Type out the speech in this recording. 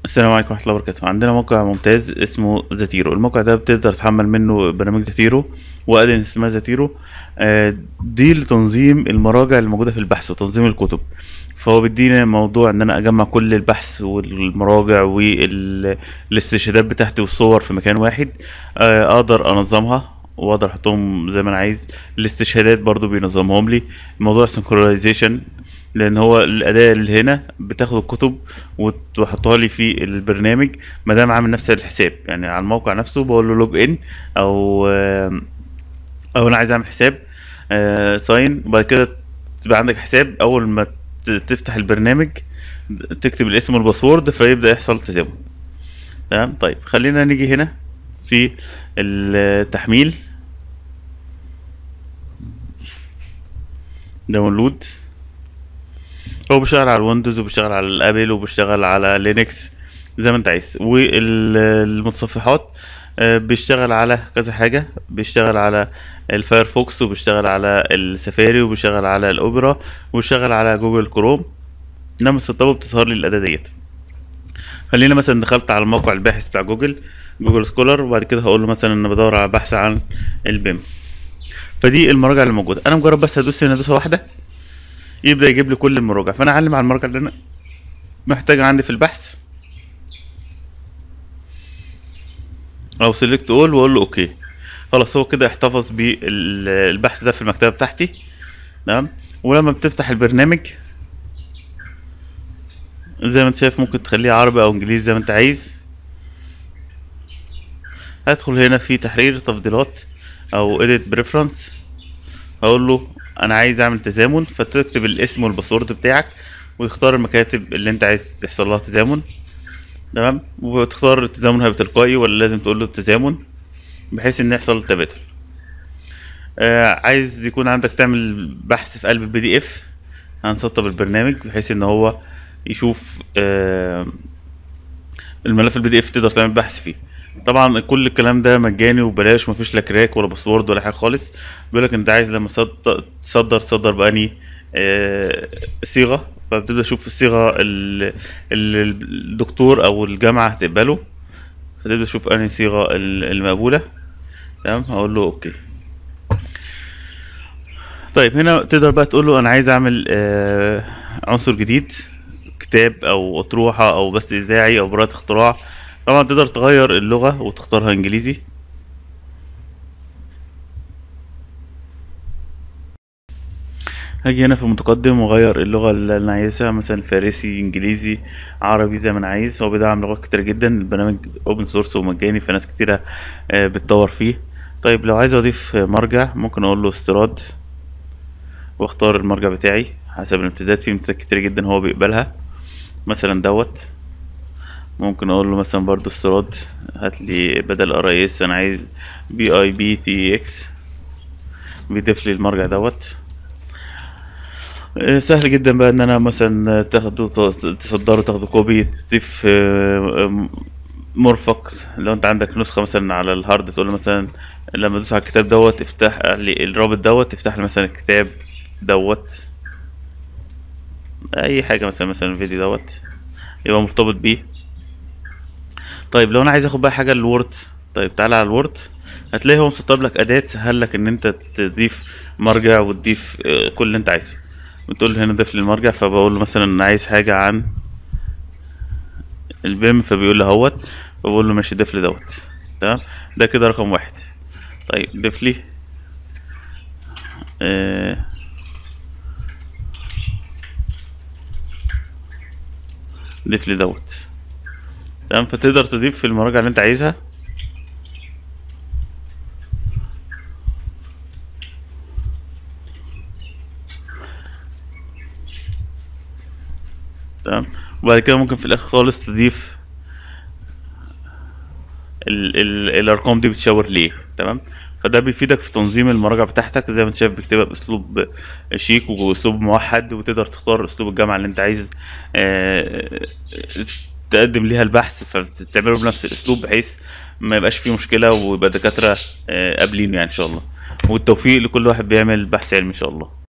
السلام عليكم ورحمة الله وبركاته عندنا موقع ممتاز اسمه زاتيرو الموقع ده بتقدر تحمل منه برنامج زاتيرو وأداة اسمها زاتيرو آه، دي لتنظيم المراجع اللي موجودة في البحث وتنظيم الكتب فهو بيدينا موضوع ان انا اجمع كل البحث والمراجع والاستشهادات بتاعتي والصور في مكان واحد آه، اقدر انظمها واقدر احطهم زي ما انا عايز الاستشهادات برضو بينظمهم لي موضوع سنكرونايزيشن لان هو الاداه اللي هنا بتاخد الكتب وتحطها لي في البرنامج ما دام عامل نفس الحساب يعني على الموقع نفسه بقول له لوج ان او او انا عايز اعمل حساب ساين وبعد كده تبقى عندك حساب اول ما ت- تفتح البرنامج تكتب الاسم والباسورد فيبدا يحصل تزامن تمام طيب خلينا نيجي هنا في التحميل داونلود هو بيشتغل على الويندوز وبيشتغل على الابل وبيشتغل على لينكس زي ما انت عايز والمتصفحات آه، بيشتغل على كذا حاجة بيشتغل على الفايرفوكس وبيشتغل على السفاري وبيشتغل على الاوبرا وبيشتغل على جوجل كروم لما تسطبه بتظهر لي الاداة ديت خلينا مثلا دخلت على الموقع الباحث بتاع جوجل جوجل سكولر وبعد كده هقول له مثلا انا بدور على بحث عن البيم فدي المراجع اللي موجوده انا مجرد بس هدوس هنا دوسه واحده يبدا يجيب لي كل المراجع فانا اعلم على المراجع اللي انا محتاجها عندي في البحث او سيلكت اول واقول له اوكي خلاص هو كده احتفظ بالبحث ده في المكتبه بتاعتي تمام ولما بتفتح البرنامج زي ما انت شايف ممكن تخليه عربي او انجليزي زي ما انت عايز هدخل هنا في تحرير تفضيلات او edit preference هقول له انا عايز اعمل تزامن فتكتب الاسم والباسورد بتاعك وتختار المكاتب اللي انت عايز تحصل لها تزامن تمام وتختار التزامن هيبقى تلقائي ولا لازم تقول له التزامن بحيث ان يحصل تبادل آه عايز يكون عندك تعمل بحث في قلب البي دي اف هنسطب البرنامج بحيث ان هو يشوف آه الملف البي دي اف تقدر تعمل بحث فيه طبعا كل الكلام ده مجاني وبلاش مفيش لا كراك ولا باسورد ولا حاجه خالص بيقول لك انت عايز لما تصد- تصدر تصدر بأني آه، صيغه فبتبدا تشوف الصيغه ال- اللي الدكتور او الجامعه هتقبله فتبدا تشوف انهي صيغه ال- المقبوله تمام هقول له اوكي طيب هنا تقدر بقى تقول له انا عايز اعمل آه، عنصر جديد كتاب او اطروحه او بث اذاعي او براءه اختراع طبعا تقدر تغير اللغه وتختارها انجليزي هاجي هنا في المتقدم واغير اللغه اللي انا عايزها مثلا فارسي انجليزي عربي زي ما انا عايز هو بيدعم لغات كتير جدا البرنامج اوبن سورس ومجاني فناس كتيره آه، بتطور فيه طيب لو عايز اضيف مرجع ممكن اقول له استيراد واختار المرجع بتاعي حسب الامتدادات في امتدادات كتير جدا هو بيقبلها مثلا دوت ممكن اقول له مثلا برضو استيراد هات لي بدل ار اي اس انا عايز بي اي بي تي اكس بيضيف لي المرجع دوت آه، سهل جدا بقى ان انا مثلا تاخده تصدره تاخده كوبي تضيف آه، آه، مرفق لو انت عندك نسخة مثلا على الهارد تقول له مثلا لما تدوس على الكتاب دوت افتح لي الرابط دوت افتح لي مثلا الكتاب دوت اي حاجة مثلا مثلا الفيديو دوت يبقى مرتبط بيه طيب لو انا عايز اخد بقى حاجة الوورد طيب تعالى على الوورد هتلاقي هو مسطب لك اداة تسهل لك ان انت تضيف مرجع وتضيف آه، كل اللي انت عايزه بتقول له هنا ضيف لي المرجع فبقول له مثلا انا عايز حاجة عن البيم فبيقول لي اهوت فبقول له ماشي ضيف لي دوت تمام ده كده رقم واحد طيب ضيف لي آه ضيف لي دوت تمام فتقدر تضيف في المراجع اللي انت عايزها تمام وبعد كده ممكن في الاخر خالص تضيف ال ال الارقام دي بتشاور ليه تمام فده بيفيدك في تنظيم المراجع بتاعتك زي ما انت شايف بيكتبها باسلوب شيك واسلوب موحد وتقدر تختار اسلوب الجامعه اللي انت عايز آه، تقدم ليها البحث فتعمله بنفس الاسلوب بحيث ما يبقاش فيه مشكله ويبقى الدكاتره آه، قابلينه يعني ان شاء الله والتوفيق لكل واحد بيعمل بحث علمي ان شاء الله